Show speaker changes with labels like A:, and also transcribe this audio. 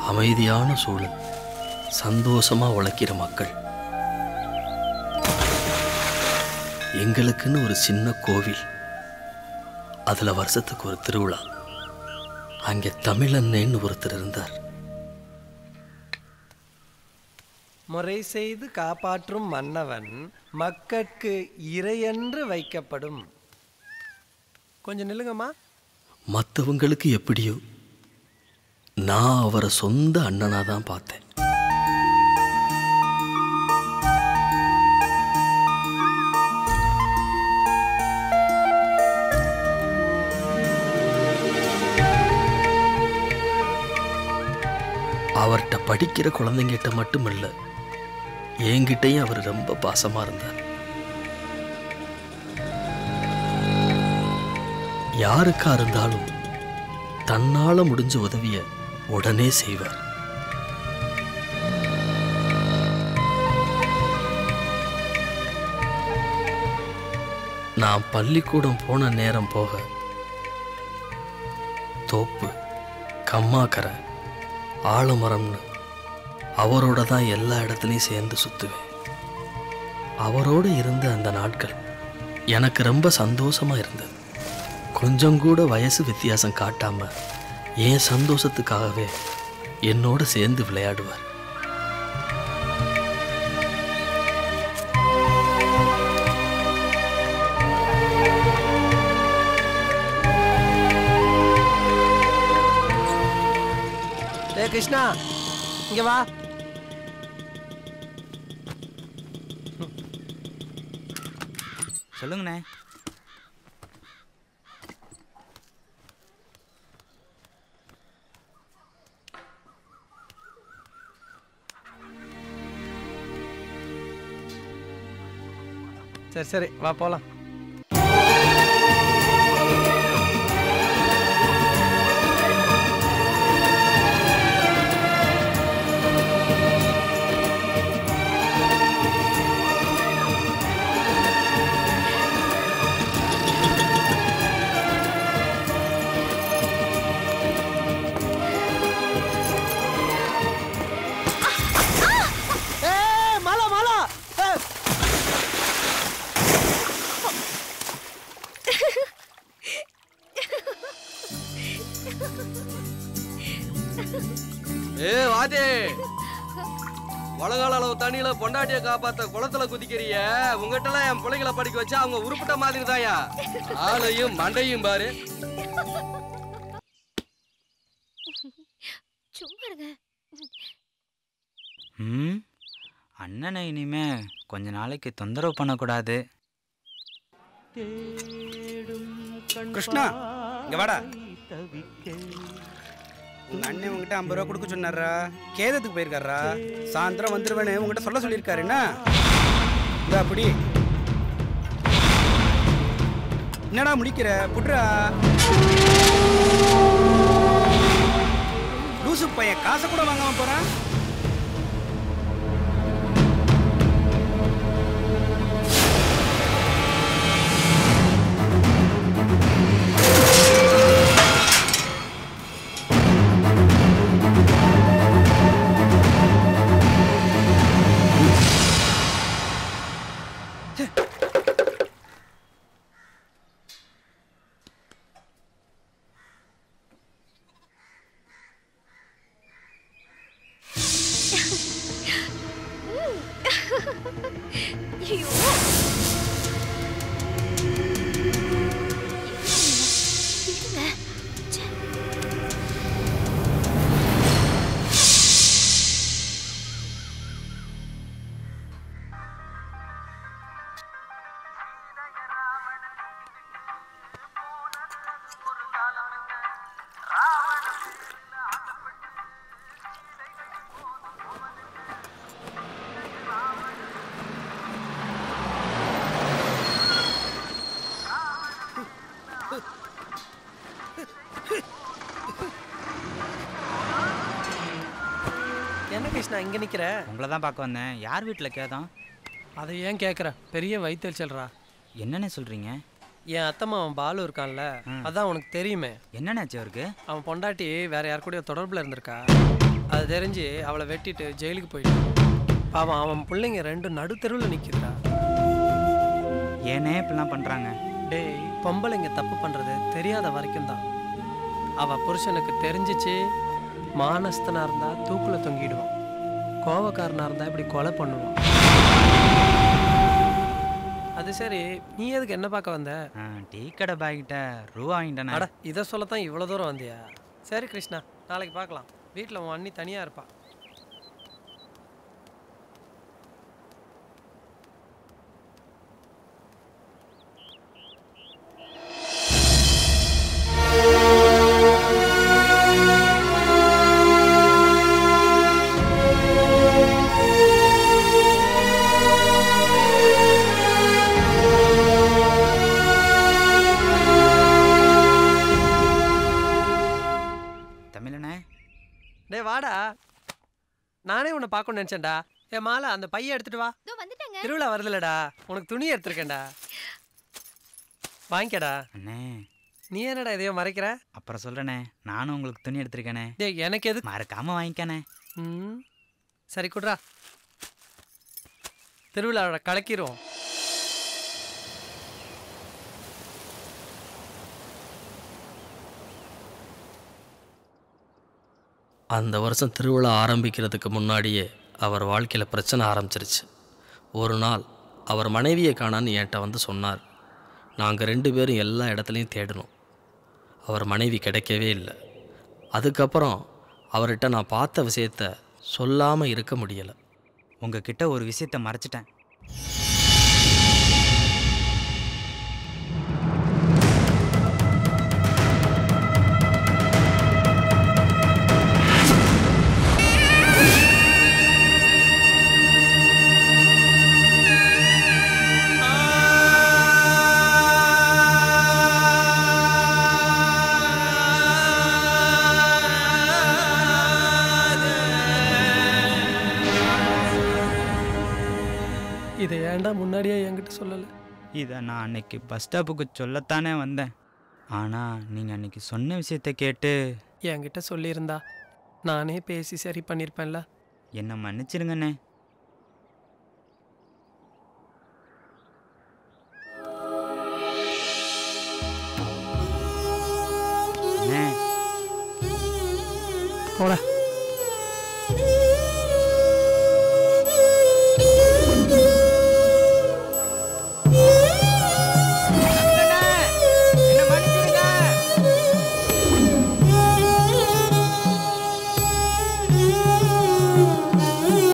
A: அமைதியான சூழல் சந்தோஷமா உழைக்கிற மக்கள் எங்களுக்குன்னு ஒரு சின்ன கோவில் அதுல வருஷத்துக்கு ஒரு திருவிழா அங்கே தமிழண்ணேன்னு ஒருத்தர் இருந்தார்
B: முறை செய்து காப்பாற்றும் மன்னவன் மக்கட்கு இறையென்று வைக்கப்படும் கொஞ்சம் நில்லுங்கம்மா
A: மற்றவங்களுக்கு எப்படியோ நான் அவரை சொந்த அண்ணனா தான் பார்த்தேன் அவர்கிட்ட படிக்கிற குழந்தைங்கிட்ட மட்டும் இல்லை என்கிட்டயும் அவர் ரொம்ப பாசமா இருந்தார் யாருக்கா இருந்தாலும் தன்னால முடிஞ்ச உதவிய உடனே செய்வார் நான் பள்ளிக்கூடம் போன நேரம் போக தோப்பு கம்மாக்கரை ஆலமரம்னு அவரோட தான் எல்லா இடத்துலையும் சேர்ந்து சுற்றுவேன் அவரோடு இருந்த அந்த நாட்கள் எனக்கு ரொம்ப சந்தோஷமா இருந்தது கொஞ்சம் கூட வயசு வித்தியாசம் காட்டாம என் சந்தோஷத்துக்காகவே என்னோட சேர்ந்து விளையாடுவார்
B: டேய் கிருஷ்ணா இங்க வா
C: சொல்லுங்கண்ணே
B: சரி சரி வா போலாம் ஏய் மாலா மாலா ஏய்
D: ஏ வாதே உலகால அளவு தண்ணியில பொண்டாட்டிய காப்பாத்த குளத்துல குதிக்கிறிய உங்ககிட்ட என் பிள்ளைங்களை படிக்க வச்சா அவங்க உருப்பிட்ட மாதிரி தாயா ஆளையும் மண்டையும் பாரு
E: சும்மா இருங்க
C: ம் அண்ணனை இனிமே கொஞ்ச நாளைக்கு தொந்தரவு பண்ணக்கூடாது
F: கிருஷ்ணா இங்க வாடா உங்க அண்ணன் உங்ககிட்ட ஐம்பது ரூபா கொடுக்க சொன்னாரா கேதத்துக்கு போயிருக்காரா சாயந்தரம் வந்துருவேன்னு உங்ககிட்ட சொல்ல சொல்லியிருக்காரு என்ன இந்த அப்படி என்னடா முடிக்கிற புட்ரா லூசு பையன் காசை கூட வாங்காம போறான்
E: ஐயோ இருங்க ச்சே.
B: என்ன கிருஷ்ணா இங்க நிக்கிற
C: உங்களை தான் பார்க்க வந்தேன் யார் வீட்டில் கேதான்
B: அதை ஏன் கேக்குற பெரிய வயிற்றுச்சல்றா
C: என்னண்ணே சொல்கிறீங்க
B: என் அத்தம்மா அவன் பாலு இருக்கான்ல அதான் உனக்கு தெரியுமே
C: என்னண்ணாச்சு அவருக்கு
B: அவன் பொண்டாட்டி வேற யார் கூடயோ தொடர்புல இருந்திருக்கா அது தெரிஞ்சு அவளை வெட்டிட்டு ஜெயிலுக்கு போயிட்டான் பாவம் அவன் பிள்ளைங்க ரெண்டும் நடுத்தெருவில் நிற்கிறா
C: ஏனே இப்படிலாம் பண்ணுறாங்க
B: டேய் பொம்பளைங்க தப்பு பண்ணுறது தெரியாத வரைக்கும் தான் அவள் புருஷனுக்கு தெரிஞ்சிச்சு மானஸ்தனா இருந்தால் தூக்கில் தொங்கிடுவான் கோவக்காரனா இருந்தால் இப்படி கொலை பண்ணுவான் அது சரி நீ எதுக்கு என்ன பார்க்க வந்த
C: டீ கடை பாய்கிட்ட ரூபா வாங்கிட்டேனே
B: அட இதை சொல்லத்தான் இவ்வளோ தூரம் வந்தியா சரி கிருஷ்ணா நாளைக்கு பார்க்கலாம் வீட்டில் உன் அண்ணி தனியாக இருப்பா
C: தமிழனே
B: டேய் வாடா நானே உன்னை பார்க்கணும்னு நினச்சேன்டா ஏ மாலா அந்த பைய எடுத்துட்டு வா
E: இதோ வந்துட்டேங்க
B: திருவிழா வருதுலடா உனக்கு துணி எடுத்திருக்கேன்டா வாங்கிக்கடா
C: அண்ணே
B: நீ என்னடா எதையோ மறைக்கிற
C: அப்புறம் சொல்கிறேனே நானும் உங்களுக்கு துணி எடுத்திருக்கேனே
B: டேய் எனக்கு எது
C: மறக்காமல் வாங்கிக்கண்ணே
B: ம் சரி குட்ரா திருவிழாவோட கலக்கிரும்
A: அந்த வருஷம் திருவிழா ஆரம்பிக்கிறதுக்கு முன்னாடியே அவர் வாழ்க்கையில் பிரச்சனை ஆரம்பிச்சிருச்சு ஒரு நாள் அவர் மனைவியை காணான்னு என்கிட்ட வந்து சொன்னார் நாங்கள் ரெண்டு பேரும் எல்லா இடத்துலையும் தேடினோம் அவர் மனைவி கிடைக்கவே இல்லை அதுக்கப்புறம் அவர்கிட்ட நான் பார்த்த விஷயத்த சொல்லாமல் இருக்க முடியலை
C: உங்ககிட்ட ஒரு விஷயத்த மறைச்சிட்டேன்
B: இதை ஏன்டா முன்னாடியே என்கிட்ட சொல்லலை
C: இதை நான் அன்னைக்கு பஸ் ஸ்டாப்புக்கு சொல்லத்தானே வந்தேன் ஆனால் நீங்கள் அன்னைக்கு சொன்ன விஷயத்த கேட்டு
B: என்கிட்ட சொல்லியிருந்தா நானே பேசி சரி பண்ணியிருப்பேன்ல
C: என்னை மன்னிச்சிடுங்கண்ணே அண்ணே
B: போடா
E: ஆ